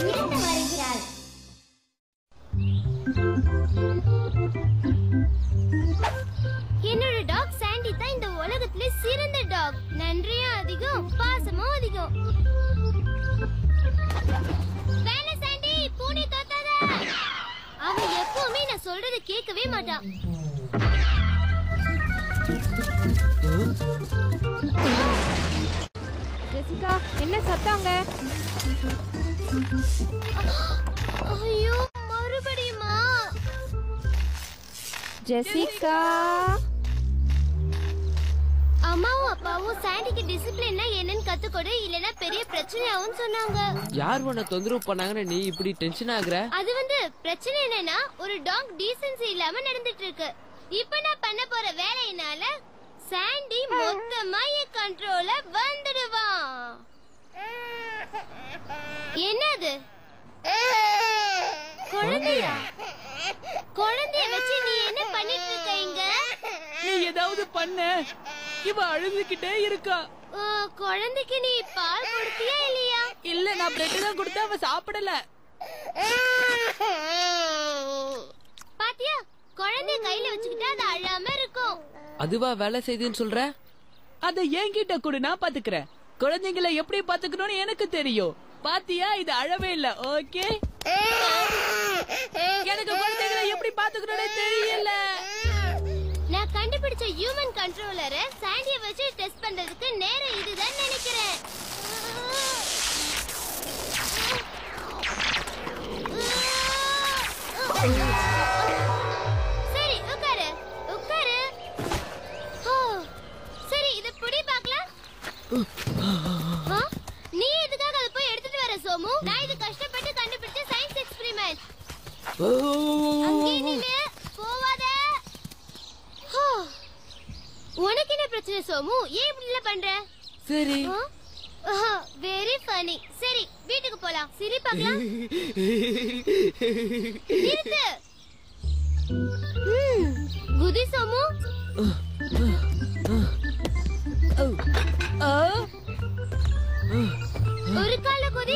இருந்து வருகிறாள் என்னோட டாக் சாண்டி தான் இந்த உலகத்திலே சிறந்த டாக் நன்றியும் அதிகம் பாசமும் அதிகம் வேலை சாண்டி பூனை தோத்தாத அவன் எப்பவுமே நான் சொல்றத கேட்கவே மாட்டான் ஜெசிகா என்ன சத்தங்க ஐயோ மறுபடியுமா ஜெசிகா அம்மாவும் அப்பாவும் சாண்டிக்கு டிசிப்ளின்னா என்னன்னு கத்துக்கொடு இல்லனா பெரிய பிரச்சனையாவும் சொன்னாங்க யார் உன்னை தொந்தரவு பண்ணாங்கன்னு நீ இப்படி டென்ஷன் ஆகுற அது வந்து பிரச்சனை என்னன்னா ஒரு டாக் டீசன்சி இல்லாம நடந்துட்டு இருக்கு இப்ப நான் பண்ண போற வேலையினால சாண்டி மொத்தமா என் கண்ட்ரோல வந்துடுவான் என்னது குழந்தையா குழந்தைய வச்சு நீ என்ன பண்ணிட்டு இருக்க இங்க நீ ஏதாவது பண்ண இவ அழுதுகிட்டே இருக்கா ஓ, குழந்தைக்கு நீ பால் கொடுத்தியா இல்லையா இல்ல நான் பிரெட் தான் கொடுத்தா அவ சாப்பிடல பாத்தியா குழந்தைய கையில வச்சுக்கிட்டா அது அழாம இருக்கும் அதுவா வேலை செய்துன்னு சொல்ற அத என்கிட்ட கொடு நான் பாத்துக்கிறேன் குழந்தைங்களை எப்படி பாத்துக்கணும்னு எனக்கு தெரியும் பாத்தியா இது அழவே இல்ல ஓகே எனக்கு குழந்தைகளை எப்படி பாத்துக்கணும்னு தெரியல நான் கண்டுபிடிச்ச ஹியூமன் கண்ட்ரோலரை சாண்டிய வச்சு டெஸ்ட் பண்றதுக்கு நேரம் இதுதான் நினைக்கிறேன் சரி உட்காரு உட்காரு ஓ, சரி இத புடி பார்க்கலாம் ஆ? நீ எதுக்காக அதை போய் எடுத்துட்டு வர சோமு நான் இது கஷ்டப்பட்டு கண்டுபிடிச்ச சயின்ஸ் எக்ஸ்பெரிமெண்ட் அங்கே நில்லு போவாத ஹோ. உனக்கு என்ன பிரச்சனை சோமு ஏன் இப்படி எல்லாம் பண்ற சரி வெரி ஃபனி சரி வீட்டுக்கு போலாம் சிரி பார்க்கலாம் நிறுத்து ம், குதி சோமு ஆ, ஒரு கால குதி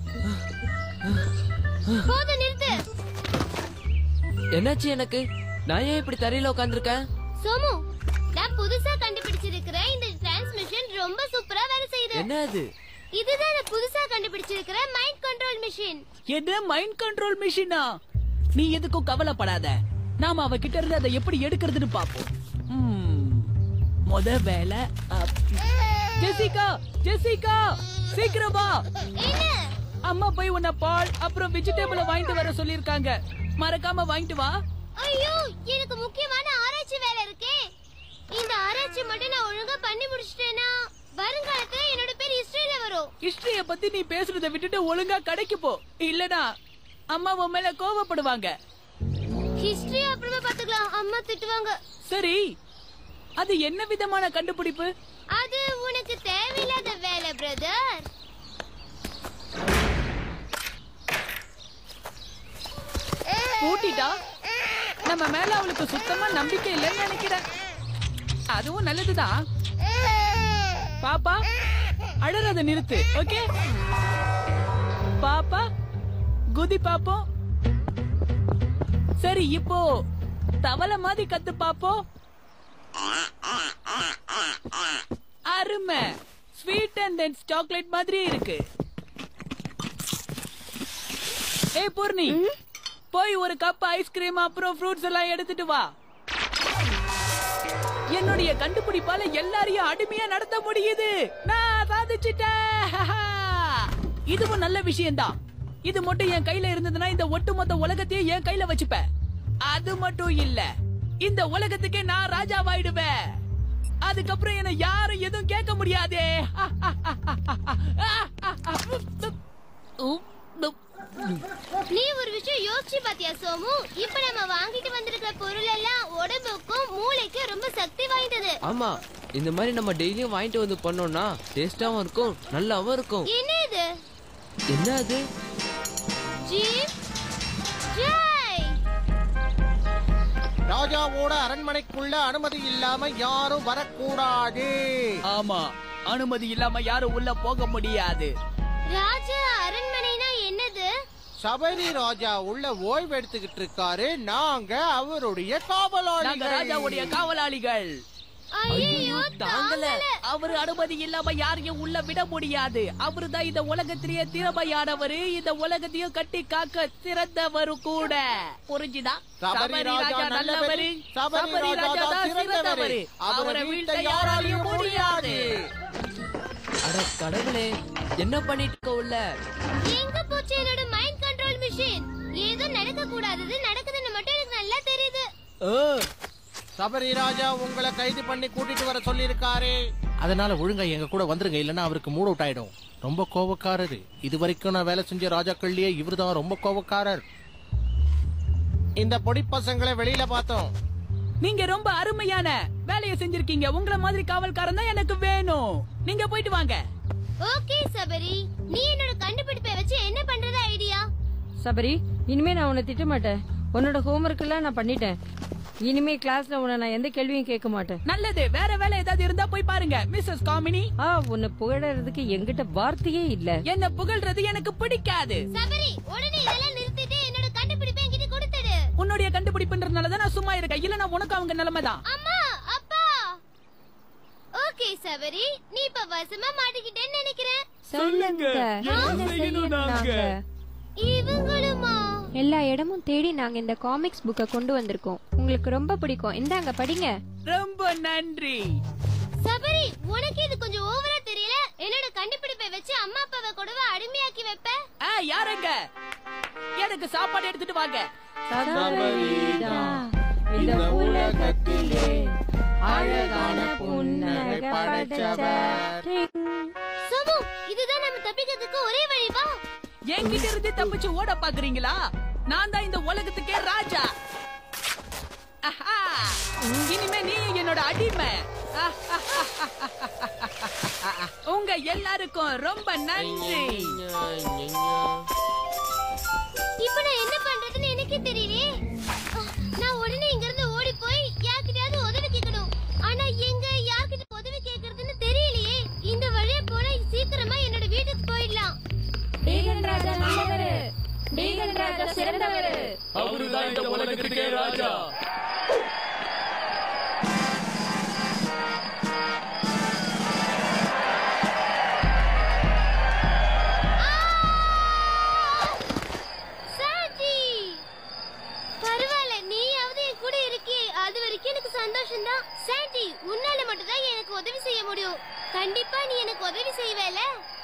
போதும் நிறுத்து என்னாச்சு எனக்கு நான் ஏன் இப்படி தரையில உட்காந்துருக்கேன் சோமு நான் புதுசா கண்டுபிடிச்சிருக்கிற இந்த டிரான்ஸ்மிஷன் ரொம்ப சூப்பரா வேலை செய்யுது என்ன அது இதுதான் நான் புதுசா கண்டுபிடிச்சிருக்கிற மைண்ட் கண்ட்ரோல் மிஷின் என்ன மைண்ட் கண்ட்ரோல் மிஷினா நீ எதுக்கும் கவலைப்படாத நாம அவ கிட்ட இருந்து அதை எப்படி எடுக்கிறதுன்னு பாப்போம் ம், முத வேலை அப். ஜெசிகா ஜெசிகா சீக்கிரம் வா என்ன அம்மா போய் உன்னை பால் அப்புறம் வெஜிடபிள வாங்கிட்டு வர சொல்லிருக்காங்க மறக்காம வாங்கிட்டு வா ஐயோ எனக்கு முக்கியமான ஆராய்ச்சி வேலை இருக்கே இந்த ஆராய்ச்சி மட்டும் நான் ஒழுங்கா பண்ணி முடிச்சிட்டேனா வருங்காலத்துல என்னோட பேர் ஹிஸ்டரியில வரும் ஹிஸ்டரிய பத்தி நீ பேசுறத விட்டுட்டு ஒழுங்கா கடைக்கு போ இல்லனா அம்மா உன் மேல கோவப்படுவாங்க ஹிஸ்டரி அப்புறமா பாத்துக்கலாம் அம்மா திட்டுவாங்க சரி அது என்ன விதமான கண்டுபிடிப்பு அது உனக்கு தேவையில்லாத வேலை பிரதர் பூட்டிட்டா நம்ம மேல அவளுக்கு சுத்தமா நம்பிக்கை இல்லைன்னு நினைக்கிறேன் அதுவும் நல்லதுதான் பாப்பா அழறத நிறுத்து ஓகே பாப்பா குதி பாப்போம் சரி இப்போ தவளை மாதிரி கத்து பாப்போம் அருமை ஸ்வீட் அண்ட் தென் சாக்லேட் மாதிரி இருக்கு ஏய் பூர்ணி போய் ஒரு கப் ஐஸ்கிரீம் அப்புறம் ஃப்ரூட்ஸ் எல்லாம் எடுத்துட்டு வா என்னுடைய கண்டுபிடிப்பால எல்லாரையும் அடிமையா நடத்த முடியுது நான் சாதிச்சிட்டேன் இதுவும் நல்ல விஷயம்தான் இது மட்டும் என் கையில இருந்ததுன்னா இந்த ஒட்டுமொத்த உலகத்தையே என் கையில வச்சுப்பேன் அது மட்டும் இல்ல இந்த உலகத்துக்கே நான் ராஜாவாயிடுவேன் அதுக்கப்புறம் என்ன யாரும் எதுவும் கேட்க முடியாதே நீ ஒரு விஷயம் யோசிச்சு பாத்தியா சோமு இப்ப நம்ம வாங்கிட்டு வந்திருக்கிற பொருள் எல்லாம் உடம்புக்கும் மூளைக்கும் ரொம்ப சக்தி வாய்ந்தது ஆமா இந்த மாதிரி நம்ம டெய்லியும் வாங்கிட்டு வந்து பண்ணோம்னா டேஸ்டாவும் இருக்கும் நல்லாவும் இருக்கும் என்ன இது என்ன அது ஜீப் ஜெய் ராஜாவோட அரண்மனைக்குள்ள அனுமதி இல்லாம யாரும் வரக்கூடாது ஆமா அனுமதி இல்லாம யாரும் உள்ள போக முடியாது ராஜா அரண்மனைனா என்னது சபரி ராஜா உள்ள ஓய்வு எடுத்துக்கிட்டு இருக்காரு நாங்க அவருடைய நாங்க ராஜாவுடைய காவலாளிகள் காவலாளிகள் ஐயோ தாங்கல அவரு அனுமதி இல்லாம யாரையும் உள்ள விட முடியாது அவருதான் இந்த உலகத்திலேயே திறமையானவரு இந்த உலகத்தையும் கட்டி காக்க சிறந்தவரு கூட புரிஞ்சுதா சபரி ராஜா நல்லவரு சபரி ராஜா தான் சிறந்தவரு அவரை வீழ்த்த யாராலையும் முடியாது அட கடவுளே என்ன பண்ணிட்டு இருக்க உள்ள எங்க போச்சு என்னோட மைண்ட் கண்ட்ரோல் மிஷின் ஏதோ நடக்க கூடாதது நடக்குதுன்னு மட்டும் எனக்கு நல்லா தெரியுது சபரி ராஜா உங்களை கைது பண்ணி கூட்டிட்டு வர சொல்லியிருக்காரு அதனால ஒழுங்கா எங்க கூட வந்துருங்க இல்லைன்னா அவருக்கு மூட் அவுட் ஆயிடும் ரொம்ப கோவக்காரரு இது வரைக்கும் நான் வேலை செஞ்ச ராஜாக்கள்லயே இவர்தான் ரொம்ப கோவக்காரர் இந்த பொடி பசங்களை வெளியில பார்த்தோம் நீங்க ரொம்ப அருமையான வேலையை செஞ்சிருக்கீங்க உங்கள மாதிரி காவல்காரன் தான் எனக்கு வேணும் நீங்க போயிட்டு வாங்க ஓகே சபரி நீ என்னோட கண்டுபிடிப்பை வச்சு என்ன பண்றது ஐடியா சபரி இனிமே நான் உன்னை திட்ட மாட்டேன் உன்னோட ஹோம்ஒர்க் எல்லாம் நான் பண்ணிட்டேன் இனிமே கிளாஸ்ல உன்னை நான் எந்த கேள்வியும் கேட்க மாட்டேன் நல்லது வேற வேலை ஏதாவது இருந்தா போய் பாருங்க மிஸ்ஸஸ் காமினி ஆ உன்னை புகழறதுக்கு எங்கிட்ட வார்த்தையே இல்ல என்ன புகழ்றது எனக்கு பிடிக்காது சபரி உடனே இதெல்லாம் நிறுத்திட்டு என்னோட கண்டுபிடிப்பை என்கிட்ட கொடுத்துடு உன்னுடைய கண்டுபிடிப்புன்றதுனால தான் நான் சும்மா இருக்கேன் இல்லனா உனக்கு அவங்க நிலைமை தான் அம்மா அப்பா ஓகே சபரி நீ இப்ப வசமா மாட்டிக்கிட்டேன்னு நினைக்கிறேன் சொல்லுங்க என்ன செய்யணும் நாங்க இவங்களுமா எல்லா இடமும் தேடி நாங்க இந்த காமிக்ஸ் புக்கை கொண்டு வந்திருக்கோம் உங்களுக்கு ரொம்ப பிடிக்கும் இந்தாங்க படிங்க ரொம்ப நன்றி சபரி உனக்கு இது கொஞ்சம் ஓவரா தெரியல என்னோட கண்டுபிடிப்பை வச்சு அம்மா அப்பாவை கூடவே அடிமையாக்கி வைப்ப ஆ யாருங்க எனக்கு சாப்பாடு எடுத்துட்டு வாங்க சபரிதான் இந்த உலகத்திலே அழகான புன்னகை படைச்சவர் சோமு இதுதான் நம்ம தப்பிக்கிறதுக்கு ஒரே வழி வா என்கிட்ட இருந்து தப்பிச்சு ஓட பாக்குறீங்களா நான் தான் இந்த உலகத்துக்கே ராஜா ஆஹா. இனிமே நீ என்னோட அடிமை உங்க எல்லாருக்கும் ரொம்ப நன்றி இப்ப நான் என்ன பண்றதுன்னு எனக்கே தெரியலையே அஹ், நான் உடனே இங்க இருந்து ஓடி போய் யார்கிட்டயாவது உதவி கேட்கணும் ஆனா எங்க யார்கிட்ட உதவி கேக்குறதுன்னு தெரியலையே இந்த வழியா போனா சீக்கிரமா என்னோட வீட்டுக்கு போயிடலாம் டீகன் ராஜா நல்லவரு டீகன் ராஜா சிறந்தவரு அவருதான் இந்த உலகத்துக்கே ராஜா சாண்டி பரவாயில்ல நீயாவது என் கூட இருக்கே அது வரைக்கும் எனக்கு சந்தோஷம் தான் சாண்டி உன்னால மட்டும் தான் எனக்கு உதவி செய்ய முடியும் கண்டிப்பா நீ எனக்கு உதவி செய்வேல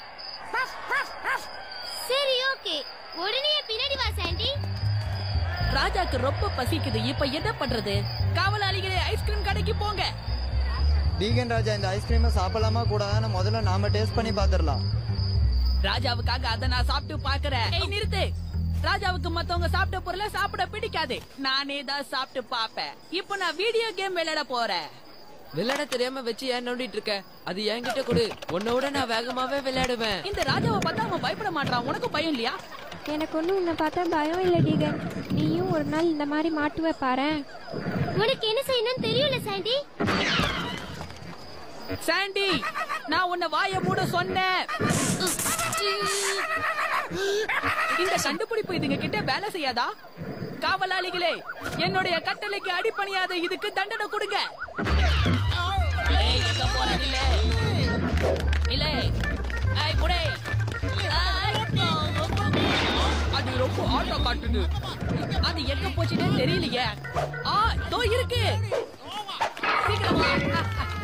சரி ஓகே உடனே என் பின்னாடி வா சாண்டி ராஜாக்கு ரொம்ப பசிக்குது இப்ப என்ன பண்றது காவலாளிகளே ஐஸ்கிரீம் கடைக்கு போங்க டீகன் ராஜா இந்த ஐஸ்கிரீமை சாப்பிடலாமா கூடாதான்னு முதல்ல நாம டேஸ்ட் பண்ணி பாத்துரலாம் ராஜாவுக்காக அதை நான் சாப்பிட்டு பாக்குறேன் ஏய் நிறுத்து ராஜாவுக்கு மத்தவங்க சாப்பிட்ட பொருளை சாப்பிட பிடிக்காது நானே தான் சாப்பிட்டு பாப்பேன் இப்போ நான் வீடியோ கேம் விளையாட போறேன் விளையாட தெரியாம வச்சு ஏன் நோண்டிட்டு இருக்க அது என்கிட்ட கொடு உன்னை விட நான் வேகமாவே விளையாடுவேன் இந்த ராஜாவை பார்த்தா அவன் பயப்பட மாட்டான் உனக்கும் பயம் இல்லையா எனக்கு ஒன்றும் உன்னை பார்த்தா பயம் இல்லை டீகன் நீயும் ஒரு நாள் இந்த மாதிரி மாட்டுவ பாரேன் உனக்கு என்ன செய்யணும்னு தெரியும்ல சாண்டி சாண்டி நான் உன்னை வாய மூட சொன்னேன் இந்த கண்டுபிடிப்பு இதுங்க கிட்ட வேலை செய்யாதா காவலாளிகளே என்னுடைய கட்டளைக்கு அடிப்பணியாத இதுக்கு தண்டனை கொடுங்க ஏய், எங்க போற நில்லு. நில்லு. ஏய், புடே. ஏய், அது ரொம்ப ஆட்டம் காட்டுது அது எங்க போச்சுன்னே தெரியலையே ஆ தோ இருக்கு சீக்கிரம் வா.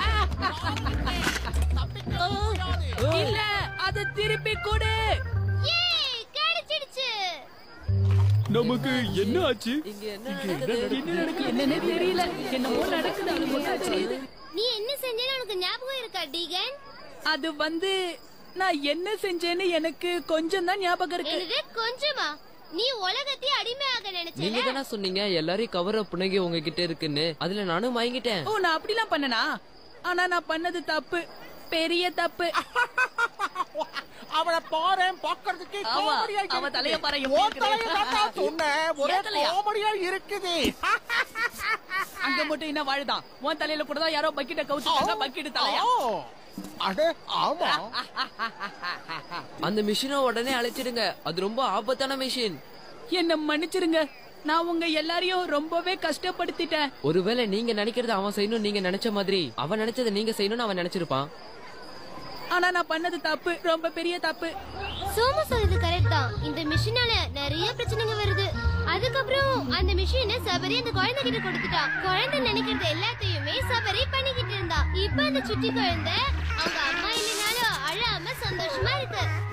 இல்ல அது திருப்பி கொடு ஏய் கிடைச்சிடுச்சு நமக்கு என்ன ஆச்சு இங்க என்ன நடக்குது என்ன நடக்கு என்னன்னே தெரியல என்னமோ நடக்குது அது மட்டும் தெரியுது நீ என்ன செஞ்சேன்னு உனக்கு ஞாபகம் இருக்கா டீகன் அது வந்து நான் என்ன செஞ்சேன்னு எனக்கு கொஞ்சம் தான் ஞாபகம் இருக்கு என்னது கொஞ்சமா நீ உலகத்தையே அடிமையாக நீங்க நினைச்சல தானே சொன்னீங்க எல்லாரையும் கவர புனகி உங்ககிட்ட இருக்குன்னு அதுல நானும் வாங்கிட்டேன் ஓ நான் அப்படிலாம் பண்ணனா ஆனா நான் பண்ணது தப்பு பெரிய தப்பு அவளை பாரு பாக்குறதுக்கு ஆமா, காமெடியா அவ இருக்குது. தலைய பாரு எப்படி உன் தலைய இருக்குது. தான்டா சொன்னேன் ஒரே என் தலையா? காமெடியா இருக்குது அங்க மட்டும் என்ன வாழுதான் உன் தலையில கூட தான் யாரோ பக்கெட்ட கவுத்துட்டாங்க பக்கெட் தலையா ஓ, அட ஆமா அந்த மிஷினை உடனே அழைச்சிடுங்க அது ரொம்ப ஆபத்தான மிஷின் என்ன மன்னிச்சிருங்க நான் உங்க எல்லாரையும் ரொம்பவே கஷ்டப்படுத்திட்டேன் ஒருவேளை நீங்க நினைக்கிறது அவன் செய்யணும் நீங்க நினைச்ச மாதிரி அவன் நினைச்சதை நீங்க செய்யணும்னு அவன் நினைச்சிருப்பான் ஆனா நான் பண்ணது தப்பு ரொம்ப பெரிய தப்பு சோமு சொல்றது கரெக்ட் தான் இந்த மிஷினால நிறைய பிரச்சனைங்க வருது அதுக்கப்புறம் அந்த மிஷினை சபரி அந்த குழந்தை கிட்ட கொடுத்துட்டான் குழந்தை நினைக்கிறது எல்லாத்தையுமே சபரி பண்ணிக்கிட்டு இருந்தா இப்ப அந்த சுட்டி குழந்தை அவங்க அம்மா இல்லைனாலும் அழாம சந்தோஷமா இருக்கு